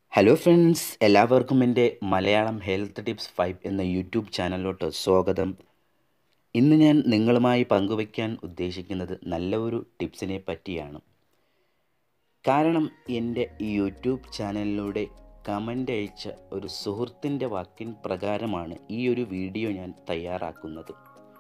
hello friends എല്ലാവർക്കും എൻ്റെ Malayalam health tips five എന്ന യൂട്യൂബ് ചാനലിലോട്ട് സ്വാഗതം ഇന്ന് ഞാൻ നിങ്ങളുമായി പങ്കുവയ്ക്കാൻ ഉദ്ദേശിക്കുന്നത് നല്ല ഒരു ടിപ്സിനെ പറ്റിയാണ് കാരണം എൻ്റെ യൂട്യൂബ് ചാനലിലൂടെ കമൻ്റ് അയച്ച ഒരു സുഹൃത്തിൻ്റെ വാക്കിൻ പ്രകാരമാണ് ഈ ഒരു വീഡിയോ ഞാൻ തയ്യാറാക്കുന്നത്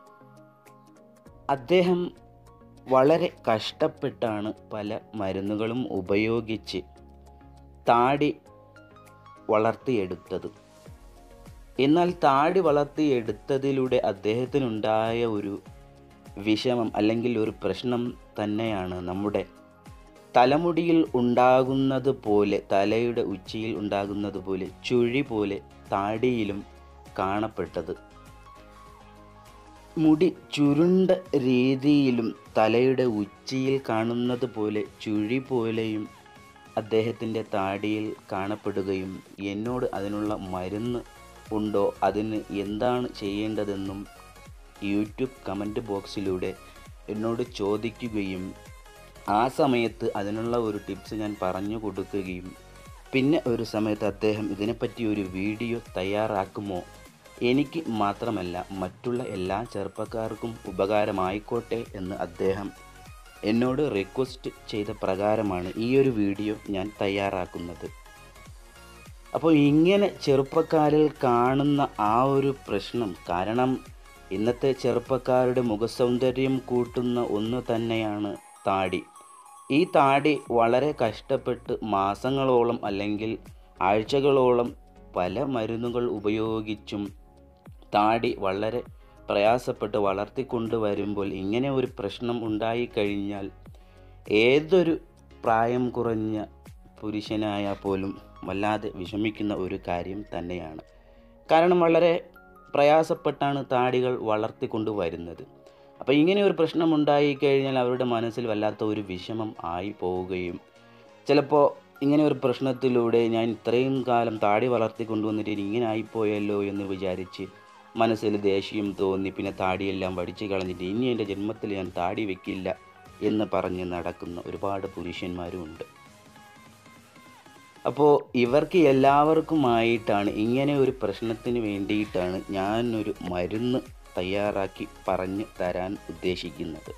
അദ്ദേഹം വളരെ കഷ്ടപ്പെട്ടാണ് പല മരുന്നുകളും ഉപയോഗിച്ച് താടി വളർത്തിയെടുത്തത് എന്നാൽ താടി വളർത്തിയെടുത്തതിലൂടെ അദ്ദേഹത്തിനുണ്ടായ ഒരു വിഷമം അല്ലെങ്കിൽ ഒരു പ്രശ്നം തന്നെയാണ് നമ്മുടെ തലമുടിയിൽ ഉണ്ടാകുന്നത് പോലെ തലയുടെ ഉച്ചിയിൽ ഉണ്ടാകുന്നത് പോലെ ചുഴി പോലെ താടിയിലും കാണപ്പെട്ടത് മുടി ചുരുണ്ട രീതിയിലും തലയുടെ ഉച്ചിയിൽ കാണുന്നത് പോലെ ചുഴി പോലെയും അദ്ദേഹത്തിൻ്റെ താടിയിൽ കാണപ്പെടുകയും എന്നോട് അതിനുള്ള മരുന്ന് ഉണ്ടോ അതിന് എന്താണ് ചെയ്യേണ്ടതെന്നും യൂട്യൂബ് കമൻറ്റ് ബോക്സിലൂടെ എന്നോട് ചോദിക്കുകയും ആ സമയത്ത് അതിനുള്ള ഒരു ടിപ്സ് ഞാൻ പറഞ്ഞു കൊടുക്കുകയും പിന്നെ ഒരു സമയത്ത് അദ്ദേഹം ഇതിനെപ്പറ്റി ഒരു വീഡിയോ തയ്യാറാക്കുമോ എനിക്ക് മാത്രമല്ല മറ്റുള്ള എല്ലാ ചെറുപ്പക്കാർക്കും ഉപകാരമായിക്കോട്ടെ എന്ന് അദ്ദേഹം എന്നോട് റിക്വസ്റ്റ് ചെയ്ത പ്രകാരമാണ് ഈ ഒരു വീഡിയോ ഞാൻ തയ്യാറാക്കുന്നത് അപ്പോൾ ഇങ്ങനെ ചെറുപ്പക്കാരിൽ കാണുന്ന ആ ഒരു പ്രശ്നം കാരണം ഇന്നത്തെ ചെറുപ്പക്കാരുടെ മുഖസൗന്ദര്യം കൂട്ടുന്ന ഒന്ന് തന്നെയാണ് താടി ഈ താടി വളരെ കഷ്ടപ്പെട്ട് മാസങ്ങളോളം അല്ലെങ്കിൽ ആഴ്ചകളോളം പല മരുന്നുകൾ ഉപയോഗിച്ചും താടി വളരെ പ്രയാസപ്പെട്ട് വളർത്തിക്കൊണ്ട് വരുമ്പോൾ ഇങ്ങനെ ഒരു പ്രശ്നം ഉണ്ടായിക്കഴിഞ്ഞാൽ ഏതൊരു പ്രായം കുറഞ്ഞ പുരുഷനായാൽ പോലും വല്ലാതെ വിഷമിക്കുന്ന ഒരു കാര്യം തന്നെയാണ് കാരണം വളരെ പ്രയാസപ്പെട്ടാണ് താടികൾ വളർത്തിക്കൊണ്ട് വരുന്നത് അപ്പോൾ ഇങ്ങനെ ഒരു പ്രശ്നം ഉണ്ടായിക്കഴിഞ്ഞാൽ അവരുടെ മനസ്സിൽ വല്ലാത്ത ഒരു വിഷമം ആയി പോവുകയും ചിലപ്പോൾ ഇങ്ങനെ ഒരു പ്രശ്നത്തിലൂടെ ഞാൻ ഇത്രയും കാലം താടി വളർത്തിക്കൊണ്ടുവന്നിട്ട് ഇങ്ങനെ ആയിപ്പോയല്ലോ എന്ന് വിചാരിച്ച് മനസ്സിൽ ദേഷ്യം തോന്നി പിന്നെ താടിയെല്ലാം വടിച്ചു കളഞ്ഞിട്ട് ഇനി എൻ്റെ ജന്മത്തിൽ ഞാൻ താടി വെക്കില്ല എന്ന് പറഞ്ഞ് നടക്കുന്ന ഒരുപാട് പുരുഷന്മാരും ഉണ്ട് അപ്പോൾ ഇവർക്ക് എല്ലാവർക്കുമായിട്ടാണ് ഇങ്ങനെ ഒരു പ്രശ്നത്തിന് വേണ്ടിയിട്ടാണ് ഞാനൊരു മരുന്ന് തയ്യാറാക്കി പറഞ്ഞു തരാൻ ഉദ്ദേശിക്കുന്നത്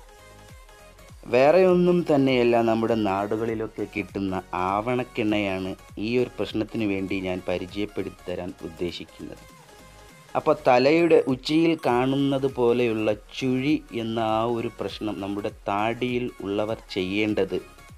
വേറെ ഒന്നും തന്നെയല്ല നമ്മുടെ നാടുകളിലൊക്കെ കിട്ടുന്ന ആവണക്കെണ്ണയാണ് ഈ ഒരു പ്രശ്നത്തിന് വേണ്ടി ഞാൻ പരിചയപ്പെടുത്തി തരാൻ ഉദ്ദേശിക്കുന്നത് അപ്പോൾ തലയുടെ ഉച്ചിയിൽ കാണുന്നത് പോലെയുള്ള ചുഴി എന്ന ആ ഒരു പ്രശ്നം നമ്മുടെ താടിയിൽ ഉള്ളവർ ചെയ്യേണ്ടത്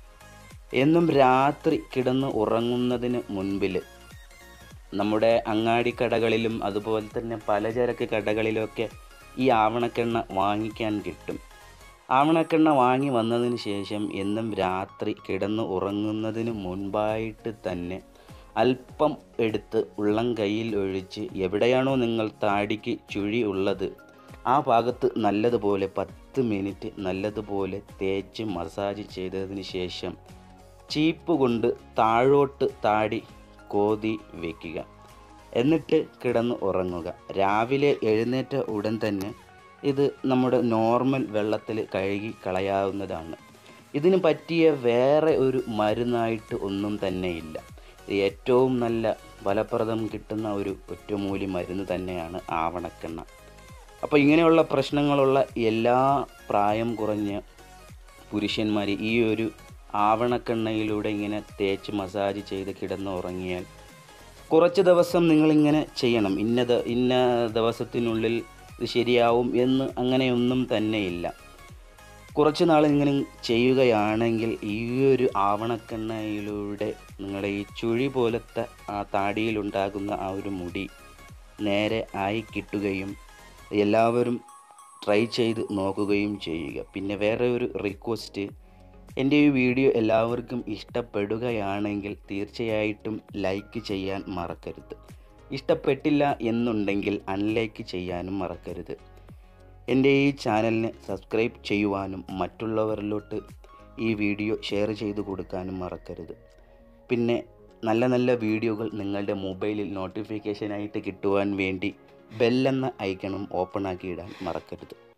എന്നും രാത്രി കിടന്ന് ഉറങ്ങുന്നതിന് മുൻപിൽ നമ്മുടെ അങ്ങാടി കടകളിലും അതുപോലെ തന്നെ പലചരക്ക് കടകളിലൊക്കെ ഈ ആവണക്കെണ്ണ വാങ്ങിക്കാൻ കിട്ടും ആവണക്കെണ്ണ വാങ്ങി വന്നതിന് ശേഷം എന്നും രാത്രി കിടന്ന് ഉറങ്ങുന്നതിന് മുൻപായിട്ട് തന്നെ അല്പം എടുത്ത് ഉള്ളം കയ്യിൽ ഒഴിച്ച് എവിടെയാണോ നിങ്ങൾ താടിക്ക് ചുഴി ഉള്ളത് ആ ഭാഗത്ത് നല്ലതുപോലെ പത്ത് മിനിറ്റ് നല്ലതുപോലെ തേച്ച് മസാജ് ചെയ്തതിന് ശേഷം ചീപ്പ് കൊണ്ട് താഴോട്ട് താടി കോതി വയ്ക്കുക എന്നിട്ട് കിടന്ന് ഉറങ്ങുക രാവിലെ എഴുന്നേറ്റ ഉടൻ തന്നെ ഇത് നമ്മുടെ നോർമൽ വെള്ളത്തിൽ കഴുകി കളയാവുന്നതാണ് ഇതിന് പറ്റിയ വേറെ ഒരു മരുന്നായിട്ട് ഒന്നും തന്നെയില്ല ഏറ്റവും നല്ല ഫലപ്രദം കിട്ടുന്ന ഒരു ഒറ്റമൂലി മരുന്ന് തന്നെയാണ് ആവണക്കെണ്ണ അപ്പോൾ ഇങ്ങനെയുള്ള പ്രശ്നങ്ങളുള്ള എല്ലാ പ്രായം കുറഞ്ഞ പുരുഷന്മാർ ഈ ഒരു ആവണക്കെണ്ണയിലൂടെ ഇങ്ങനെ തേച്ച് മസാജ് ചെയ്ത് കിടന്ന് ഉറങ്ങിയാൽ കുറച്ച് ദിവസം നിങ്ങളിങ്ങനെ ചെയ്യണം ഇന്ന ഇന്ന ദിവസത്തിനുള്ളിൽ ഇത് ശരിയാവും എന്ന് അങ്ങനെയൊന്നും തന്നെയില്ല കുറച്ച് നാൾ ഇങ്ങനെ ചെയ്യുകയാണെങ്കിൽ ഈ ഒരു ആവണക്കെണ്ണയിലൂടെ നിങ്ങളുടെ ഈ ചുഴി പോലത്തെ ആ താടിയിലുണ്ടാകുന്ന ആ ഒരു മുടി നേരെ ആയി കിട്ടുകയും എല്ലാവരും ട്രൈ ചെയ്ത് നോക്കുകയും ചെയ്യുക പിന്നെ വേറെ ഒരു റിക്വസ്റ്റ് എൻ്റെ ഈ വീഡിയോ എല്ലാവർക്കും ഇഷ്ടപ്പെടുകയാണെങ്കിൽ തീർച്ചയായിട്ടും ലൈക്ക് ചെയ്യാൻ മറക്കരുത് ഇഷ്ടപ്പെട്ടില്ല എന്നുണ്ടെങ്കിൽ അൺലൈക്ക് ചെയ്യാനും മറക്കരുത് എൻ്റെ ഈ ചാനലിനെ സബ്സ്ക്രൈബ് ചെയ്യുവാനും മറ്റുള്ളവരിലോട്ട് ഈ വീഡിയോ ഷെയർ ചെയ്ത് കൊടുക്കാനും മറക്കരുത് പിന്നെ നല്ല നല്ല വീഡിയോകൾ നിങ്ങളുടെ മൊബൈലിൽ നോട്ടിഫിക്കേഷനായിട്ട് കിട്ടുവാൻ വേണ്ടി ബെല്ലെന്ന ഐക്കണും ഓപ്പൺ ആക്കി ഇടാൻ മറക്കരുത്